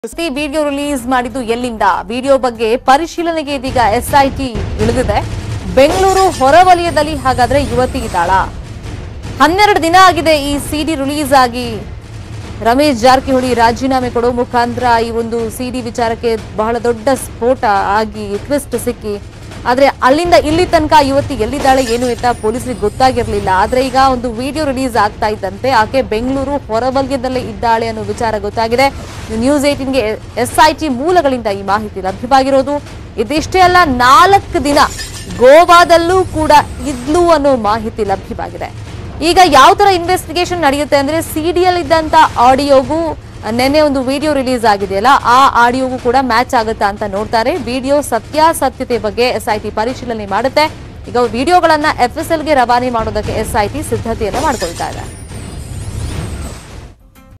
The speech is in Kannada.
ಈ ವಿಡಿಯೋ ರಿಲೀಸ್ ಮಾಡಿದ್ದು ಎಲ್ಲಿಂದ ವಿಡಿಯೋ ಬಗ್ಗೆ ಪರಿಶೀಲನೆಗೆ ಇದೀಗ ಎಸ್ಐಟಿ ಇಳಿದಿದೆ ಬೆಂಗಳೂರು ಹೊರವಲಯದಲ್ಲಿ ಹಾಗಾದ್ರೆ ಯುವತಿ ಇದ್ದಾಳ ಹನ್ನೆರಡು ದಿನ ಆಗಿದೆ ಈ ಸಿಡಿ ರಿಲೀಸ್ ಆಗಿ ರಮೇಶ್ ಜಾರಕಿಹೊಳಿ ರಾಜೀನಾಮೆ ಕೊಡೋ ಮುಖಾಂತರ ಈ ಒಂದು ಸಿಡಿ ವಿಚಾರಕ್ಕೆ ಬಹಳ ದೊಡ್ಡ ಸ್ಫೋಟ ಆಗಿ ಟ್ವಿಸ್ಟ್ ಸಿಕ್ಕಿ ಆದ್ರೆ ಅಲ್ಲಿಂದ ಇಲ್ಲಿ ತನಕ ಯುವತಿ ಎಲ್ಲಿದ್ದಾಳೆ ಏನು ಅಂತ ಪೊಲೀಸರಿಗೆ ಗೊತ್ತಾಗಿರ್ಲಿಲ್ಲ ಆದ್ರೆ ಈಗ ಒಂದು ವಿಡಿಯೋ ರಿಲೀಸ್ ಆಗ್ತಾ ಇದ್ದಂತೆ ಆಕೆ ಬೆಂಗಳೂರು ಹೊರವಲಯದಲ್ಲೇ ಇದ್ದಾಳೆ ಅನ್ನೋ ವಿಚಾರ ಗೊತ್ತಾಗಿದೆ ನ್ಯೂಸ್ ಏಟಿನ್ಗೆ ಎಸ್ಐಟಿ ಮೂಲಗಳಿಂದ ಈ ಮಾಹಿತಿ ಲಭ್ಯವಾಗಿರೋದು ಇದಿಷ್ಟೇ ಅಲ್ಲ ನಾಲ್ಕು ದಿನ ಗೋವಾದಲ್ಲೂ ಕೂಡ ಇದ್ಲು ಅನ್ನೋ ಮಾಹಿತಿ ಲಭ್ಯವಾಗಿದೆ ಈಗ ಯಾವ ತರ ಇನ್ವೆಸ್ಟಿಗೇಷನ್ ನಡೆಯುತ್ತೆ ಅಂದ್ರೆ ಸಿಡಿಎಲ್ ಇದ್ದಂತ ಆಡಿಯೋಗೂ ನೆನ್ನೆ ಒಂದು ವಿಡಿಯೋ ರಿಲೀಸ್ ಆಗಿದೆಯಲ್ಲ ಆ ಆಡಿಯೋಗೂ ಕೂಡ ಮ್ಯಾಚ್ ಆಗುತ್ತಾ ಅಂತ ನೋಡ್ತಾರೆ ವಿಡಿಯೋ ಸತ್ಯಾಸತ್ಯತೆ ಬಗ್ಗೆ ಎಸ್ಐಟಿ ಪರಿಶೀಲನೆ ಮಾಡುತ್ತೆ ಈಗ ವಿಡಿಯೋಗಳನ್ನ ಎಫ್ಎಸ್ಎಲ್ಗೆ ರವಾನೆ ಮಾಡೋದಕ್ಕೆ ಎಸ್ಐಟಿ ಸಿದ್ಧತೆಯನ್ನ ಮಾಡ್ಕೊಳ್ತಾ ಇದೆ